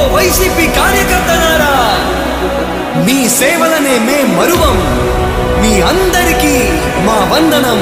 YCP కార్యకర్తలారా మీ సేవలనే మే మరువం మీ అందరికీ మా వందనం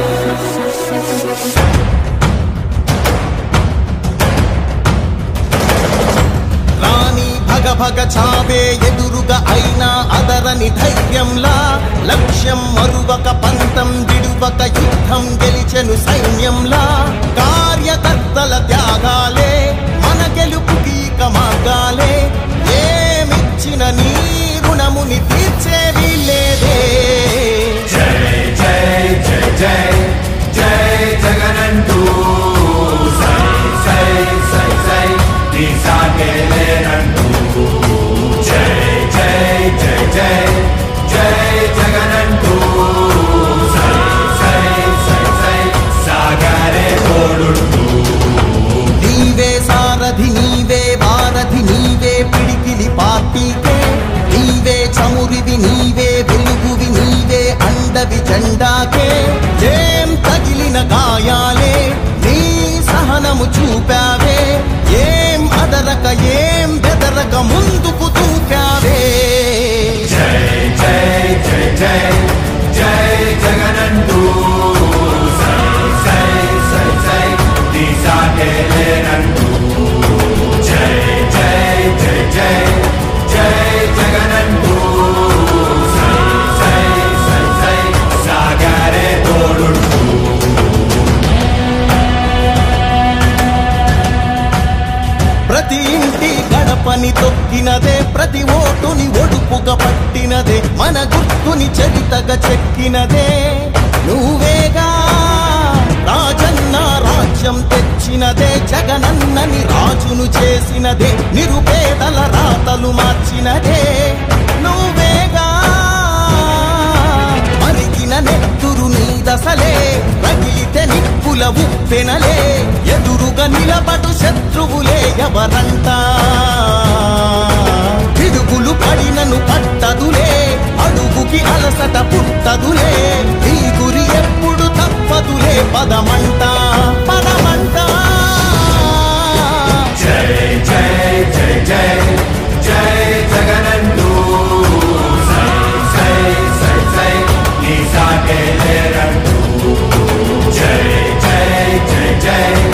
రాణి భగ భగ చావే ఎదురుగా అయినా అదరని ధైర్యంలా లక్ష్యం మరువక పంతం విడువక యుద్ధం గెలిచెను సైన్యంలా కార్యకర్తల త్యాగాలే మన గెలుపు గీక మార్గాలే ఏమిచ్చిన నీ రుణముని తీర్చేవి లేదే జై జై జై జై జై జగనంటూ సై సై సై సై నీ సాగే లేనంటూ జై జై జై జై జై జగనంటూ సై సై సై సై సాగరే తోడుంటూ నీవే సారథి నీవే వారధి నీవే పిడికిలి పార్టీకే నీవే చమురివి నీవే వెలుగువి నీవే అండవి జెండాకే ఏం తగిలిన గాయాలే నీ సహనము చూపావే ఏం అదరక ఏం బెదరక ముందుకు దూకావే జై జై జై జై జై జగనంటూ సై సై సై సై నీ సాగే లేనంటూ జై జై జై జై జై జగనంటూ సై సై సై సై సాగరే తోడుంటూ ప్రతి ఇంటి గడపని తొక్కినదే ప్రతి ఓటుని ఒడుపుగా పట్టినదే మన గుర్తుని చరితగా చెక్కినదే నువ్వేగా రాజన్న రాజ్యం తెచ్చినదే జగనన్నని రాజును చేసినదే నిరుపేదల రాతలు మార్చినదే నువ్వేగా మరిగిన నెత్తురు నీ దశలే రగిలితే నిప్పుల ఉప్పెనలే ఎదురుగా నిలబడు శత్రువులే ఎవరంట పిడుగులు పడినను పట్టదులే అడుగుకి అలసట పుట్టదులే ఈ గురి ఎప్పుడు తప్పదులే పదమంట పదమంట జై జై జై జై జై జగనంటూ సై సై సై సై నీ సాగే లేరంటూ జై జై జై జై